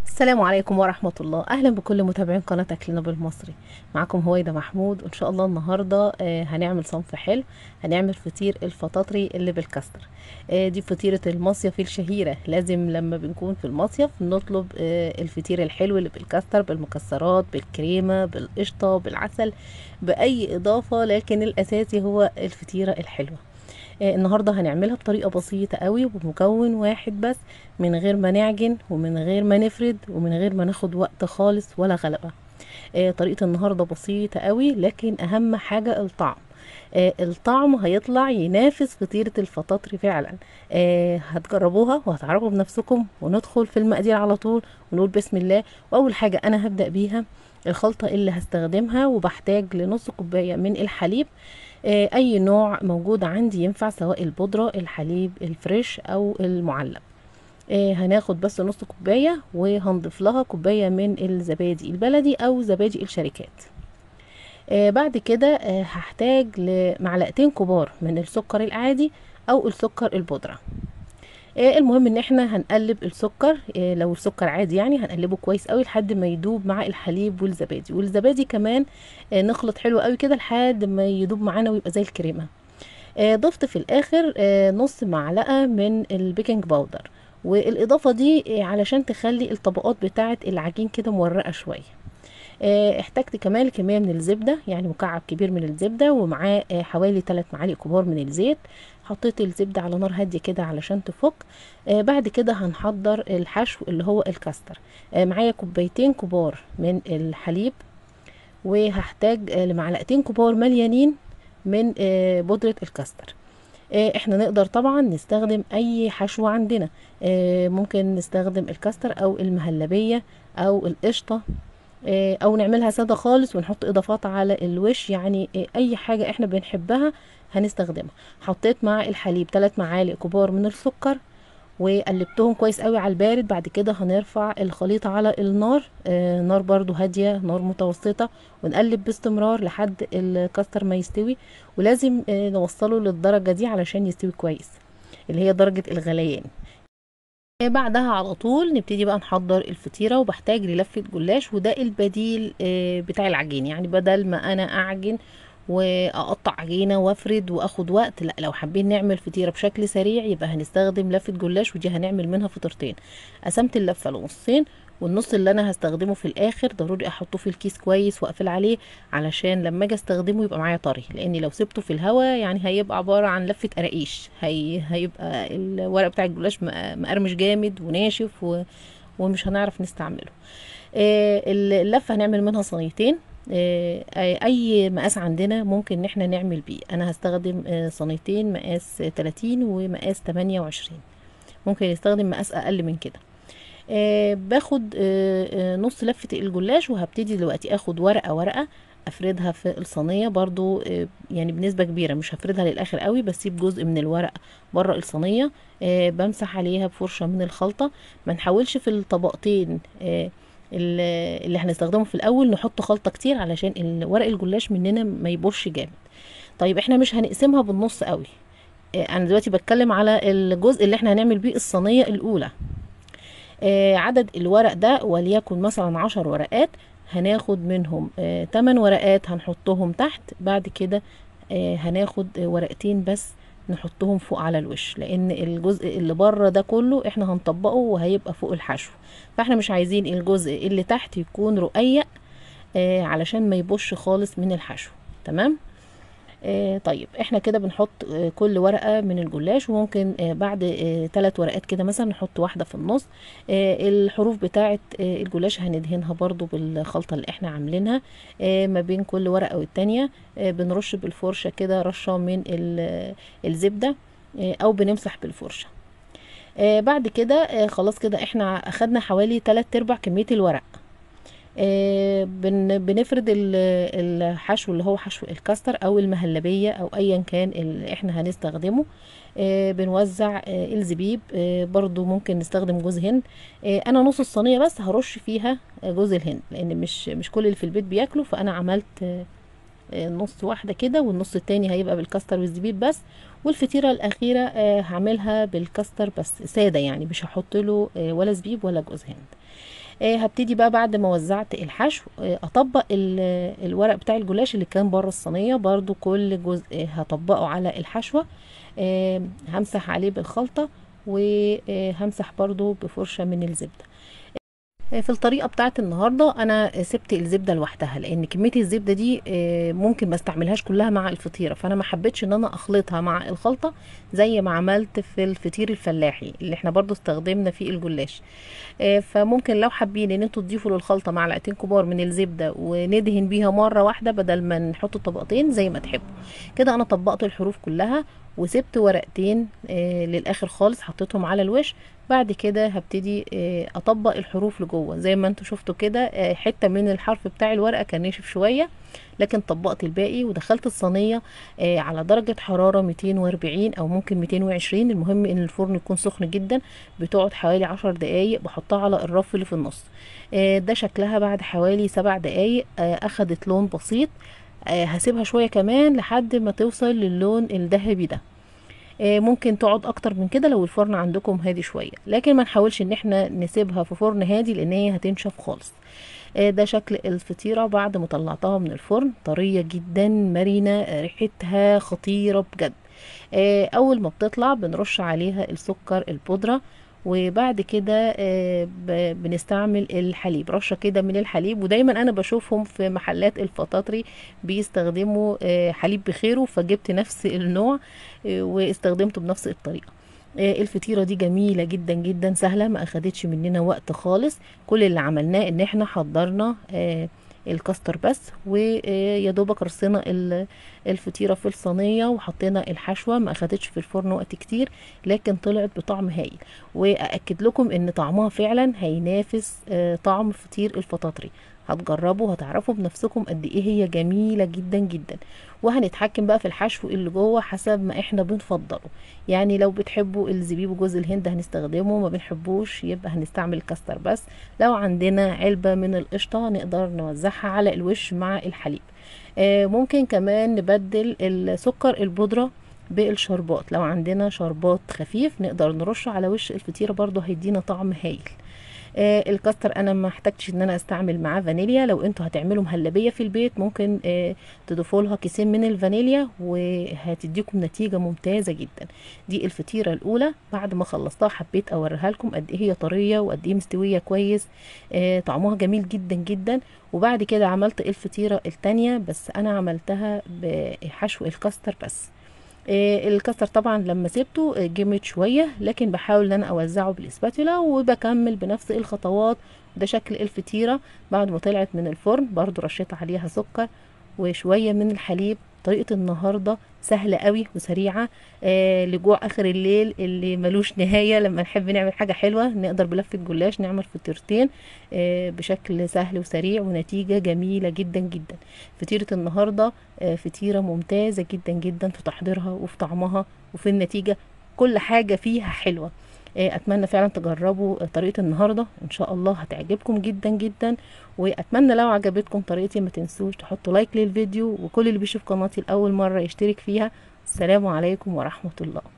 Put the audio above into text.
السلام عليكم ورحمة الله أهلا بكل متابعين قناة أكلنا بالمصري معكم هويدا محمود وإن شاء الله النهاردة آه، هنعمل صنف حلو هنعمل فطير الفطاطري اللي بالكاستر آه، دي فطيرة المصيف الشهيرة لازم لما بنكون في المصيف نطلب آه، الفطير الحلو اللي بالكاستر بالمكسرات بالكريمة بالقشطة بالعسل بأي إضافة لكن الأساسي هو الفطيرة الحلوة آه، النهارده هنعملها بطريقه بسيطه قوي وبمكون واحد بس من غير ما نعجن ومن غير ما نفرد ومن غير ما ناخد وقت خالص ولا غلبه آه، طريقه النهارده بسيطه قوي لكن اهم حاجه الطعم آه، الطعم هيطلع ينافس فطيرة الفطاطري فعلا آه، هتجربوها وهتعرفوا بنفسكم وندخل في المقادير على طول ونقول بسم الله واول حاجة انا هبدأ بيها الخلطة اللي هستخدمها وبحتاج لنص كوباية من الحليب آه، اي نوع موجود عندي ينفع سواء البودرة الحليب الفريش او المعلب آه، هناخد بس نص كوباية وهنضيف لها كوباية من الزبادي البلدي او زبادي الشركات آه، بعد كده آه، هحتاج لمعلقتين كبار من السكر العادي او السكر البودرة آه، المهم ان احنا هنقلب السكر آه، لو السكر عادي يعني هنقلبه كويس قوي لحد ما يدوب مع الحليب والزبادي والزبادي كمان آه، نخلط حلو قوي كده لحد ما يدوب معانا ويبقى زي الكريمه آه، ضفت في الاخر آه، نص معلقه من البيكنج باودر والاضافه دي آه، علشان تخلي الطبقات بتاعه العجين كده مورقه شويه آه، احتجت كمان كمية من الزبدة يعني مكعب كبير من الزبدة ومعاه آه، حوالي 3 معالق كبار من الزيت حطيت الزبدة على نار هادية كده علشان تفك آه، بعد كده هنحضر الحشو اللي هو الكاستر آه، معايا كوبايتين كبار من الحليب وهحتاج آه، لمعلقتين كبار مليانين من آه، بودرة الكاستر آه، احنا نقدر طبعا نستخدم اي حشو عندنا آه، ممكن نستخدم الكاستر او المهلبية او القشطة آه، او نعملها ساده خالص ونحط اضافات على الوش يعني آه، اي حاجه احنا بنحبها هنستخدمها حطيت مع الحليب 3 معالق كبار من السكر وقلبتهم كويس قوي على البارد بعد كده هنرفع الخليط على النار آه، نار برضو هاديه نار متوسطه ونقلب باستمرار لحد الكاستر ما يستوي ولازم آه، نوصله للدرجه دي علشان يستوي كويس اللي هي درجه الغليان آه، بعدها على طول نبتدي بقى نحضر الفطيرة وبحتاج للفة جلاش وده البديل آه، بتاع العجين يعني بدل ما انا اعجن واقطع عجينة وافرد واخد وقت لا لو حابين نعمل فطيرة بشكل سريع يبقى هنستخدم لفة جلاش ودي هنعمل منها فطيرتين قسمت اللفة لنصين والنص اللي انا هستخدمه في الاخر ضروري احطه في الكيس كويس واقفل عليه علشان لما اجي استخدمه يبقى معايا طري لاني لو سبته في الهواء يعني هيبقى عبارة عن لفة قراقيش هي هيبقى الورق بتاع الجلاش مق- مقرمش جامد وناشف و... ومش هنعرف نستعمله آه، اللفة هنعمل منها صينيتين آه، اي مقاس عندنا ممكن ان احنا نعمل بيه انا هستخدم آه، صينيتين مقاس 30 ومقاس 28 ممكن يستخدم مقاس اقل من كده آه باخد آه آه نص لفة الجلاش وهبتدي دلوقتي اخد ورقة ورقة افردها في الصينية برضو آه يعني بنسبة كبيرة مش هفردها للاخر قوي بسيب جزء من الورق بره الصينية آه بمسح عليها بفرشة من الخلطة ما نحاولش في الطبقتين آه ال- اللي هنستخدمه في الاول نحط خلطة كتير علشان ال- ورق الجلاش مننا ما يبورش جامد طيب احنا مش هنقسمها بالنص قوي آه انا دلوقتي بتكلم على الجزء اللي احنا هنعمل بيه الصينية الاولى آه، عدد الورق ده وليكن مثلا عشر ورقات هناخد منهم آه، تمن ورقات هنحطهم تحت بعد كده آه، هناخد آه، ورقتين بس نحطهم فوق على الوش لان الجزء اللي بره ده كله احنا هنطبقه وهيبقى فوق الحشو فاحنا مش عايزين الجزء اللي تحت يكون رقيق آه، علشان ما يبوش خالص من الحشو تمام آه طيب احنا كده بنحط آه كل ورقة من الجلاش وممكن آه بعد آه ثلاث ورقات كده مثلا نحط واحدة في النص آه الحروف بتاعة آه الجلاش هندهنها برضو بالخلطة اللي احنا عاملينها آه ما بين كل ورقة والتانية آه بنرش بالفرشة كده رشة من ال- الزبدة آه او بنمسح بالفرشة آه بعد كده آه خلاص كده احنا اخدنا حوالي تلات ارباع كمية الورق آه، بن بنفرد ال- الحشو اللي هو حشو الكاستر او المهلبية او ايا كان اللي احنا هنستخدمه آه، بنوزع آه، الزبيب آه، برضو ممكن نستخدم جوز هند آه، انا نص الصينية بس هرش فيها آه، جوز الهند لان مش مش كل اللي في البيت بياكلوا فانا عملت آه، آه، نص واحدة كده والنص التاني هيبقى بالكاستر والزبيب بس والفطيرة الأخيرة آه، هعملها بالكاستر بس سادة يعني مش هحط له آه، ولا زبيب ولا جوز هند آه هبتدي بقى بعد ما وزعت الحشو آه اطبق ال- الورق بتاع الجلاش اللي كان بره الصينيه برضو كل جزء آه هطبقه على الحشوه آه همسح عليه بالخلطه وهمسح برضو بفرشه من الزبده في الطريقه بتاعت النهارده انا سبت الزبده لوحدها لان كميه الزبده دي آه، ممكن ما استعملهاش كلها مع الفطيره فانا ما حبيتش ان انا اخلطها مع الخلطه زي ما عملت في الفطير الفلاحي اللي احنا برضو استخدمنا فيه الجلاش آه، فممكن لو حابين ان انتوا تضيفوا للخلطه معلقتين كبار من الزبده وندهن بيها مره واحده بدل ما نحط طبقتين زي ما تحبوا كده انا طبقت الحروف كلها وسبت ورقتين آه للاخر خالص حطيتهم على الوش بعد كده هبتدي آه اطبق الحروف لجوه زي ما انتوا شفتوا كده آه حته من الحرف بتاع الورقه كان ناشف شويه لكن طبقت الباقي ودخلت الصينيه آه على درجه حراره 240 او ممكن 220 المهم ان الفرن يكون سخن جدا بتقعد حوالي 10 دقايق بحطها على الرف اللي في النص آه ده شكلها بعد حوالي 7 دقايق آه اخدت لون بسيط آه هسيبها شويه كمان لحد ما توصل للون الذهبي ده آه، ممكن تقعد اكتر من كده لو الفرن عندكم هادي شويه لكن ما نحاولش ان احنا نسيبها في فرن هادي لان هي هتنشف خالص آه، ده شكل الفطيره بعد ما طلعتها من الفرن طريه جدا مرنه آه، ريحتها خطيره بجد آه، اول ما بتطلع بنرش عليها السكر البودره وبعد كده آه، ب- بنستعمل الحليب رشه كده من الحليب ودايما انا بشوفهم في محلات الفطاطري بيستخدموا آه، حليب بخيره فجبت نفس النوع آه، واستخدمته بنفس الطريقه آه، الفطيره دي جميله جدا جدا سهله ما اخدتش مننا وقت خالص كل اللي عملناه ان احنا حضرنا آه، الكاستر بس ويا دوبك رصينا ال- الفطيره في الصينيه وحطينا الحشوه ما اخدتش في الفرن وقت كتير لكن طلعت بطعم هايل واكد لكم ان طعمها فعلا هينافس آه، طعم فطير الفطاطري هتجربوا هتعرفوا بنفسكم قد ايه هي جميله جدا جدا وهنتحكم بقى في الحشو اللي جوه حسب ما احنا بنفضله يعني لو بتحبوا الزبيب وجوز الهند هنستخدمه ما بنحبوش يبقى هنستعمل الكاستر بس لو عندنا علبه من القشطه نقدر نوزعها على الوش مع الحليب آه، ممكن كمان نبدل السكر البودره بالشربات لو عندنا شربات خفيف نقدر نرشه على وش الفطيره برضو هيدينا طعم هايل آه الكاستر انا ما احتاجتش ان انا استعمل معاه فانيليا لو انتوا هتعملوا مهلبيه في البيت ممكن آه تضيفوا لها كيسين من الفانيليا وهتديكم نتيجه ممتازه جدا دي الفطيره الاولى بعد ما خلصتها حبيت اوريها لكم قد ايه هي طريه وقد ايه مستويه كويس آه طعمها جميل جدا جدا وبعد كده عملت الفطيره التانية بس انا عملتها بحشو الكاستر بس آه، الكاستر طبعا لما سبته آه، جمد شويه لكن بحاول ان انا اوزعه بالاسباتولا وبكمل بنفس الخطوات ده شكل الفطيره بعد ما طلعت من الفرن برضو رشيت عليها سكر وشويه من الحليب طريقه النهارده سهله قوي وسريعه آه لجوع اخر الليل اللي ملوش نهايه لما نحب نعمل حاجه حلوه نقدر بلفه جلاش نعمل فطيرتين آه بشكل سهل وسريع ونتيجه جميله جدا جدا فطيره النهارده آه فطيره ممتازه جدا جدا في تحضيرها وفي طعمها وفي النتيجه كل حاجه فيها حلوه آه، اتمنى فعلا تجربوا آه، طريقه النهارده ان شاء الله هتعجبكم جدا جدا واتمنى لو عجبتكم طريقتي ما تنسوش تحطوا لايك للفيديو وكل اللي بيشوف قناتي لاول مره يشترك فيها السلام عليكم ورحمه الله